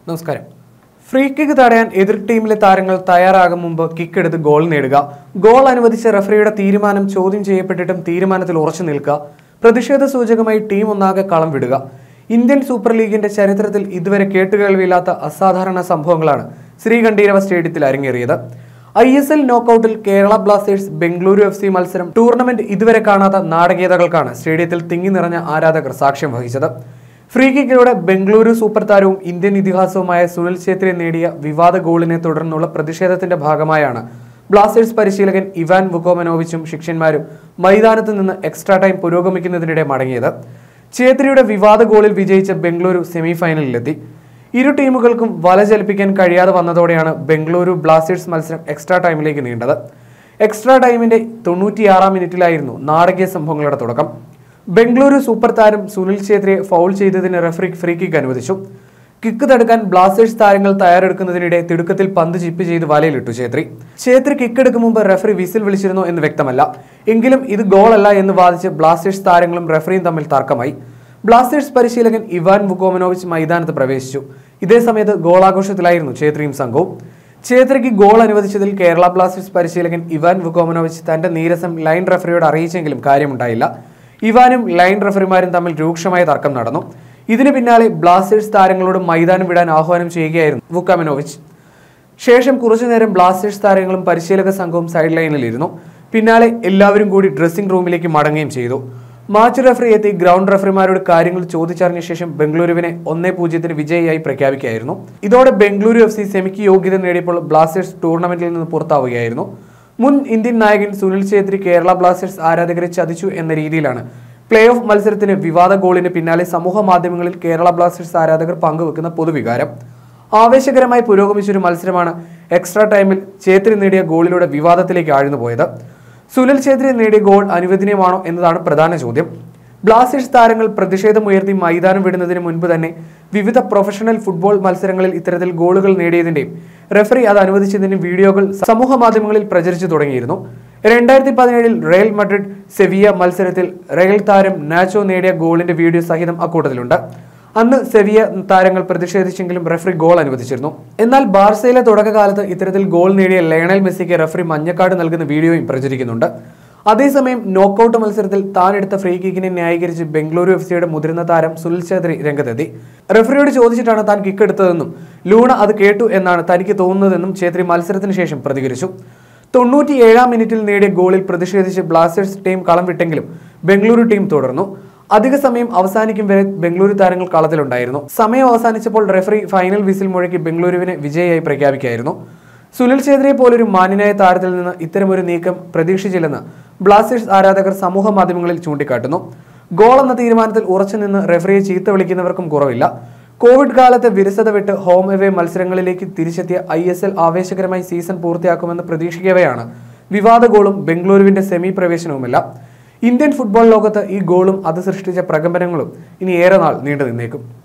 നമസ്കാരം free kick തടയാൻ എതിർ ടീമിലെ താരങ്ങൾ തയ്യാറാകും മുമ്പ് കിക്ക് എടുത്ത് ഗോൾ നേടുക ഗോൾ അനുവദിച്ച റഫറിയുടെ തീരുമാനം ചോദ്യം ചെയ്യപ്പെട്ടിട്ടും തീരുമാനത്തിൽ ഉറച്ചു നിൽക്കുക പ്രതിഷേധ സൂചകമായി ടീം ഒന്നാകെ കളം വിടുക ഇന്ത്യൻ സൂപ്പർ ലീഗിന്റെ ചരിത്രത്തിൽ ഇതുവരെ കേട്ടുകേൾവിയില്ലാത്ത അസാധാരണ സംഭവങ്ങളാണ് ശ്രീകണ്ഠീരവ സ്റ്റേഡിയത്തിൽ അരങ്ങേറിയത് ഐ എസ് എൽ നോക്കൌട്ടിൽ Kerala Blasters Bengaluru F C മത്സരം ടൂർണമെന്റ് ഇതുവരെ കാണാത്ത നാടകീയതകൾക്കാണ് സ്റ്റേഡിയത്തിൽ തിങ്ങി നിറഞ്ഞ ആരാധകർ സാക്ഷ്യം വഹിച്ചത് ഫ്രീ കിക്കിലൂടെ ബംഗളൂരു സൂപ്പർ താരവും ഇന്ത്യൻ ഇതിഹാസവുമായ സുനിൽ ഛേത്രി നേടിയ വിവാദ ഗോളിനെ തുടർന്നുള്ള പ്രതിഷേധത്തിന്റെ ഭാഗമായാണ് ബ്ലാസ്റ്റേഴ്സ് പരിശീലകൻ ഇവാൻ വുക്കോമനോവിച്ചും ശിഷ്യന്മാരും മൈതാനത്ത് നിന്ന് എക്സ്ട്രാ ടൈം പുരോഗമിക്കുന്നതിനിടെ മടങ്ങിയത് ഛേത്രിയുടെ വിവാദ ഗോളിൽ വിജയിച്ച ബംഗളൂരു സെമിഫൈനലിലെത്തി ഇരു ടീമുകൾക്കും വല ചലിപ്പിക്കാൻ കഴിയാതെ വന്നതോടെയാണ് ബംഗളൂരു ബ്ലാസ്റ്റേഴ്സ് മത്സരം എക്സ്ട്രാ ടൈമിലേക്ക് നീണ്ടത് എക്സ്ട്രാ ടൈമിന്റെ തൊണ്ണൂറ്റിയാറാം മിനിറ്റിലായിരുന്നു നാടകീയ സംഭവങ്ങളുടെ തുടക്കം ബംഗളൂരു സൂപ്പർ താരം സുനിൽ ഛേത്രിയെ ഫൗൾ ചെയ്തതിന് റഫറി ഫ്രീ കിക്ക് അനുവദിച്ചു കിക്ക് തടുക്കാൻ ബ്ലാസ്റ്റേഴ്സ് താരങ്ങൾ തയ്യാറെടുക്കുന്നതിനിടെ തിടുക്കത്തിൽ പന്ത് ചിപ്പ് ചെയ്ത് വലയിലിട്ടു ഛേത്രി ഛേത്രി കിക്ക് എടുക്കും മുമ്പ് റഫറി വിസിൽ വിളിച്ചിരുന്നു എന്ന് വ്യക്തമല്ല എങ്കിലും ഇത് ഗോളല്ല എന്ന് വാദിച്ച് ബ്ലാസ്റ്റേഴ്സ് താരങ്ങളും റഫറിയും തമ്മിൽ തർക്കമായി ബ്ലാസ്റ്റേഴ്സ് പരിശീലകൻ ഇവാൻ വുക്കോമനോവിച്ച് മൈതാനത്ത് പ്രവേശിച്ചു ഇതേ സമയത്ത് ഗോളാഘോഷത്തിലായിരുന്നു ഛേത്രിയും സംഘവും ഛേത്രിക്ക് ഗോൾ അനുവദിച്ചതിൽ കേരള ബ്ലാസ്റ്റേഴ്സ് പരിശീലകൻ ഇവാൻ വുക്കോമനോവിച്ച് തന്റെ നീരസം ലൈൻ റഫറിയോട് അറിയിച്ചെങ്കിലും കാര്യമുണ്ടായില്ല ഇവാനും ലൈൻ റഫറിമാരും തമ്മിൽ രൂക്ഷമായ തർക്കം നടന്നു ഇതിന് പിന്നാലെ ബ്ലാസ്റ്റേഴ്സ് താരങ്ങളോട് മൈതാനം വിടാൻ ആഹ്വാനം ചെയ്യുകയായിരുന്നു വുക്കാമനോവിച്ച് ശേഷം കുറച്ചുനേരം ബ്ലാസ്റ്റേഴ്സ് താരങ്ങളും പരിശീലക സംഘവും സൈഡ് ലൈനിലിരുന്നു പിന്നാലെ എല്ലാവരും കൂടി ഡ്രസ്സിംഗ് റൂമിലേക്ക് മടങ്ങുകയും ചെയ്തു മാച്ച് റഫറി എത്തി ഗ്രൗണ്ട് റഫറിമാരോട് കാര്യങ്ങൾ ചോദിച്ചറിഞ്ഞ ശേഷം ബംഗളൂരുവിനെ ഒന്നേ പൂജ്യത്തിന് വിജയിയായി പ്രഖ്യാപിക്കുകയായിരുന്നു ഇതോടെ ബംഗളൂരു എഫ് സി സെമിക്ക് യോഗ്യത നേടിയപ്പോൾ ബ്ലാസ്റ്റേഴ്സ് ടൂർണമെന്റിൽ നിന്ന് പുറത്താവുകയായിരുന്നു മുൻ ഇന്ത്യൻ നായകൻ സുനിൽ ഛേത്രി കേരള ബ്ലാസ്റ്റേഴ്സ് ആരാധകരെ ചതിച്ചു എന്ന രീതിയിലാണ് പ്ലേ ഓഫ് മത്സരത്തിന് വിവാദ ഗോളിന് പിന്നാലെ സമൂഹ മാധ്യമങ്ങളിൽ കേരള ബ്ലാസ്റ്റേഴ്സ് ആരാധകർ പങ്കുവെക്കുന്ന പൊതുവികാരം ആവേശകരമായി പുരോഗമിച്ചൊരു മത്സരമാണ് എക്സ്ട്രാ ടൈമിൽ ഛേത്രി നേടിയ ഗോളിലൂടെ വിവാദത്തിലേക്ക് ആഴ്ന്നുപോയത് സുനിൽ ഛേത്രി നേടിയ ഗോൾ അനുവദനീയമാണോ എന്നതാണ് പ്രധാന ചോദ്യം ബ്ലാസ്റ്റേഴ്സ് താരങ്ങൾ പ്രതിഷേധമുയർത്തി മൈതാനം വിടുന്നതിന് മുൻപ് തന്നെ വിവിധ പ്രൊഫഷണൽ ഫുട്ബോൾ മത്സരങ്ങളിൽ ഇത്തരത്തിൽ ഗോളുകൾ നേടിയതിന്റെയും റെഫറി അത് അനുവദിച്ചതിന്റെയും വീഡിയോകൾ സമൂഹ മാധ്യമങ്ങളിൽ പ്രചരിച്ചു തുടങ്ങിയിരുന്നു രണ്ടായിരത്തി പതിനേഴിൽ റയൽ മഡ്രിഡ് സെവിയ മത്സരത്തിൽ റയൽ താരം നാച്ചോ നേടിയ ഗോളിന്റെ വീഡിയോ സഹിതം അക്കൂട്ടത്തിലുണ്ട് അന്ന് സെവിയ താരങ്ങൾ പ്രതിഷേധിച്ചെങ്കിലും റെഫറി ഗോൾ അനുവദിച്ചിരുന്നു എന്നാൽ ബാർസയിലെ തുടക്കകാലത്ത് ഇത്തരത്തിൽ ഗോൾ നേടിയ ലയണൽ മെസ്സിക്ക് റെഫറി മഞ്ഞക്കാട് നൽകുന്ന വീഡിയോയും പ്രചരിക്കുന്നുണ്ട് അതേസമയം നോക്കൌട്ട് മത്സരത്തിൽ താൻ എടുത്ത ഫ്രീ കിക്കിനെ ന്യായീകരിച്ച് ബംഗളൂരു എഫ് സിയുടെ മുതിർന്ന താരം സുനിൽ ഛേത്രി രംഗത്തെത്തി റെഫറിയോട് ചോദിച്ചിട്ടാണ് താൻ കിക്ക് എടുത്തതെന്നും ലൂണ അത് കേട്ടു എന്നാണ് തനിക്ക് തോന്നുന്നതെന്നും ഛേത്രി മത്സരത്തിന് ശേഷം പ്രതികരിച്ചു തൊണ്ണൂറ്റി ഏഴാം മിനിറ്റിൽ നേടിയ ഗോളിൽ പ്രതിഷേധിച്ച് ബ്ലാസ്റ്റേഴ്സ് ടീം കളം വിട്ടെങ്കിലും ബംഗളൂരു ടീം തുടർന്നു അധിക സമയം അവസാനിക്കും വരെ ബംഗളൂരു താരങ്ങൾ കളത്തിലുണ്ടായിരുന്നു സമയം അവസാനിച്ചപ്പോൾ റെഫറി ഫൈനൽ വിസിൽ മുഴക്കി ബംഗളൂരുവിനെ വിജയിയായി പ്രഖ്യാപിക്കായിരുന്നു സുനിൽ ഛേത്രിയെ പോലൊരു മാന്യനായ താരത്തിൽ നിന്ന് ഇത്തരമൊരു നീക്കം പ്രതീക്ഷിച്ചില്ലെന്ന് ബ്ലാസ്റ്റേഴ്സ് ആരാധകർ സമൂഹ മാധ്യമങ്ങളിൽ ചൂണ്ടിക്കാട്ടുന്നു ഗോൾ എന്ന തീരുമാനത്തിൽ ഉറച്ചുനിന്ന് റെഫറിയെ ചീത്ത വിളിക്കുന്നവർക്കും കുറവില്ല കോവിഡ് കാലത്ത് വിരസത വിട്ട് ഹോം എവേ മത്സരങ്ങളിലേക്ക് തിരിച്ചെത്തിയ ഐ എസ് എൽ ആവേശകരമായി സീസൺ പൂർത്തിയാക്കുമെന്ന് പ്രതീക്ഷിക്കവെയാണ് വിവാദ ഗോളും ബംഗളൂരുവിന്റെ സെമി പ്രവേശനവുമെല്ലാം ഇന്ത്യൻ ഫുട്ബോൾ ലോകത്ത് ഈ ഗോളും അത് സൃഷ്ടിച്ച പ്രകമ്പനങ്ങളും ഇനി ഏറെ നാൾ നീണ്ടു നിന്നേക്കും